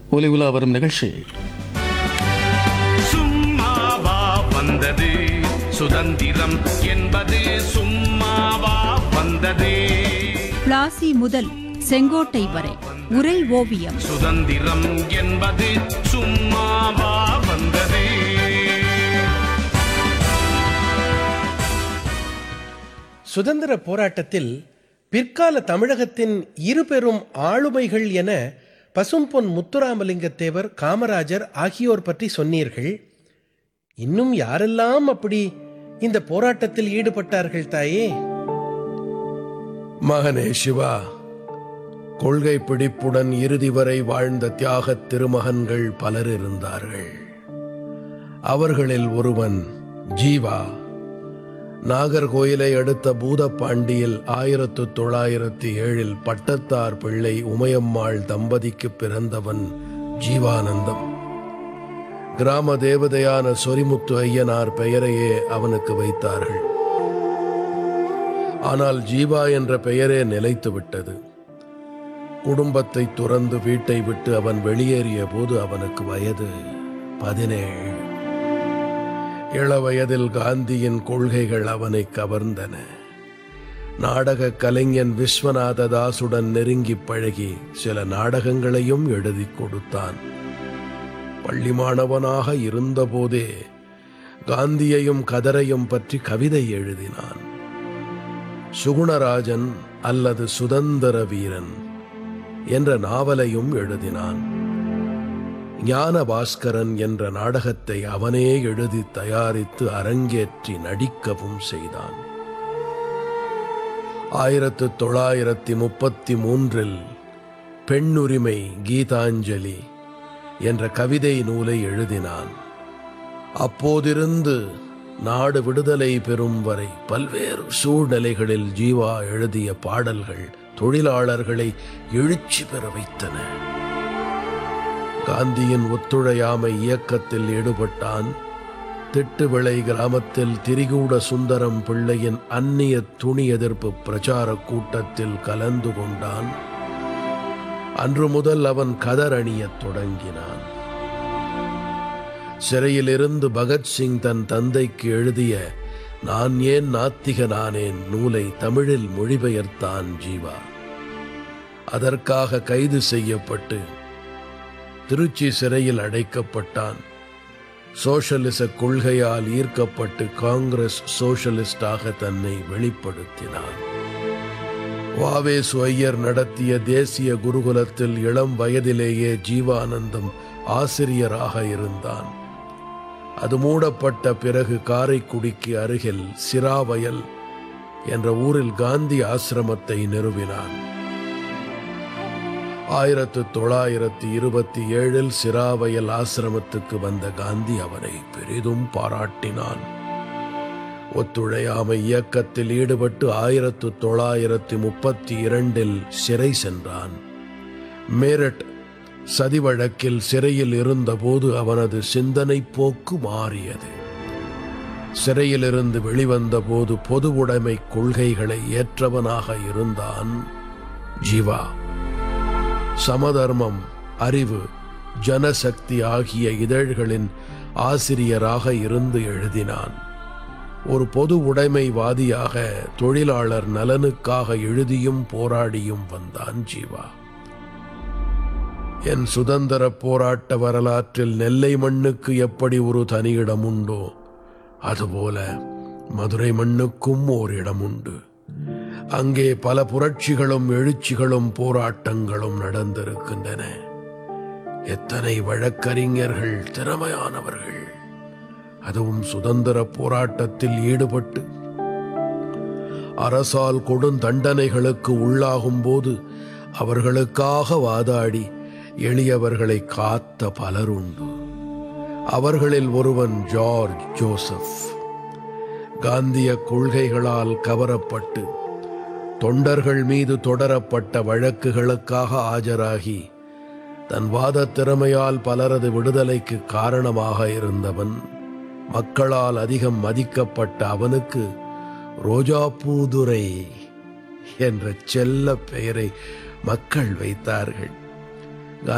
ஒலி உலா வரும் நிகழ்ச்சி சும்மாவா வந்தது சுதந்திரம் என்பது சும்மாவா வந்தது பிளாசி முதல் செங்கோட்டை வரை உரை ஓவியம் சுதந்திரம் என்பது சும்மாவா வந்தது சுதந்திர போராட்டத்தில் பிற்கால தமிழகத்தின் இருபெரும் ஆளுமைகள் என பசும்பொன் முத்துராமலிங்கத்தேவர் காமராஜர் ஆகியோர் பற்றி சொன்னீர்கள் இன்னும் யாரெல்லாம் அப்படி இந்த போராட்டத்தில் ஈடுபட்டார்கள் தாயே மகனே சிவா கொள்கை பிடிப்புடன் இறுதி வரை வாழ்ந்த தியாகத் திருமகன்கள் பலர் இருந்தார்கள் அவர்களில் ஒருவன் ஜீவா நாகர்கோயிலை அடுத்த பூதப்பாண்டியில் ஆயிரத்து தொள்ளாயிரத்தி ஏழில் பட்டத்தார் பிள்ளை உமையம்மாள் தம்பதிக்கு பிறந்தவன் ஜீவானந்தம் கிராம தேவதையான சொரிமுத்து ஐயனார் பெயரையே அவனுக்கு வைத்தார்கள் ஆனால் ஜீவா என்ற பெயரே நிலைத்து விட்டது குடும்பத்தை துறந்து வீட்டை விட்டு அவன் வெளியேறிய போது அவனுக்கு வயது பதினேழு இளவயதில் காந்தியின் கொள்கைகள் அவனை கவர்ந்தன நாடக கலைஞன் விஸ்வநாத தாசுடன் நெருங்கி பழகி சில நாடகங்களையும் எழுதி கொடுத்தான் பள்ளி மாணவனாக இருந்தபோதே காந்தியையும் கதரையும் பற்றி கவிதை எழுதினான் சுகுணராஜன் அல்லது சுதந்திர வீரன் என்ற நாவலையும் எழுதினான் ஞான பாஸ்கரன் என்ற நாடகத்தை அவனே எழுதி தயாரித்து அரங்கேற்றி நடிக்கவும் செய்தான் ஆயிரத்து தொள்ளாயிரத்தி முப்பத்தி மூன்றில் பெண்ணுரிமை கீதாஞ்சலி என்ற கவிதை நூலை எழுதினான் அப்போதிருந்து நாடு விடுதலை பெறும் வரை பல்வேறு சூழ்நிலைகளில் ஜீவா எழுதிய பாடல்கள் தொழிலாளர்களை எழுச்சி பெற வைத்தன காந்தியின் ஒத்துழையாமை இயக்கத்தில் ஈடுபட்டான் திட்டுவிளை கிராமத்தில் திரிகூட சுந்தரம் பிள்ளையின் அந்நிய துணி எதிர்ப்பு பிரச்சார கூட்டத்தில் கலந்து கொண்டான் அன்று முதல் அவன் கதர் அணியத் தொடங்கினான் சிறையிலிருந்து பகத்சிங் தன் தந்தைக்கு எழுதிய நான் ஏன் நாத்திகனானேன் நூலை தமிழில் மொழிபெயர்த்தான் ஜீவா அதற்காக கைது செய்யப்பட்டு திருச்சி சிறையில் அடைக்கப்பட்டான் சோஷலிச கொள்கையால் ஈர்க்கப்பட்டு காங்கிரஸ் சோஷலிஸ்டாக தன்னை வெளிப்படுத்தினான் வாவேசு ஐயர் நடத்திய தேசிய குருகுலத்தில் இளம் வயதிலேயே ஜீவானந்தம் ஆசிரியராக இருந்தான் அது மூடப்பட்ட பிறகு காரைக்குடிக்கு அருகில் சிராவயல் என்ற ஊரில் காந்தி ஆசிரமத்தை நிறுவினான் ஆயிரத்து தொள்ளாயிரத்தி இருபத்தி ஏழில் சிராவயல் ஆசிரமத்துக்கு வந்த காந்தி அவனை பெரிதும் பாராட்டினான் ஒத்துழையாமை இயக்கத்தில் ஈடுபட்டு ஆயிரத்து தொள்ளாயிரத்தி முப்பத்தி இரண்டில் சிறை சென்றான் மேரட் சதி வழக்கில் சிறையில் இருந்தபோது அவனது சிந்தனை போக்கு மாறியது சிறையிலிருந்து வெளிவந்த போது பொது உடைமை கொள்கைகளை ஏற்றவனாக இருந்தான் ஜீவா சமதர்மம் அறிவு ஜனசக்தி ஆகிய இதழ்களின் ஆசிரியராக இருந்து எழுதினான் ஒரு பொது உடைமைவாதியாக தொழிலாளர் நலனுக்காக எழுதியும் போராடியும் வந்தான் ஜீவா என் சுதந்திர போராட்ட வரலாற்றில் நெல்லை மண்ணுக்கு எப்படி ஒரு தனியிடம் உண்டோ அதுபோல மதுரை மண்ணுக்கும் ஓர் இடம் உண்டு அங்கே பல புரட்சிகளும் எழுச்சிகளும் போராட்டங்களும் நடந்திருக்கின்றன எத்தனை வழக்கறிஞர்கள் திறமையானவர்கள் அதுவும் சுதந்திர போராட்டத்தில் ஈடுபட்டு அரசால் கொடுந்தண்டனைகளுக்கு உள்ளாகும் போது அவர்களுக்காக வாதாடி எளியவர்களை காத்த பலருண்டு அவர்களில் ஒருவன் ஜார்ஜ் ஜோசப் காந்திய கொள்கைகளால் கவரப்பட்டு தொண்டர்கள் மீது தொடரப்பட்ட வழக்குகளுக்காக ஆஜராகி தன் வாத திறமையால் பலரது விடுதலைக்கு காரணமாக இருந்தவன் மக்களால் அதிகம் மதிக்கப்பட்ட அவனுக்கு ரோஜாப்பூதுரை என்ற செல்ல பெயரை மக்கள் வைத்தார்கள்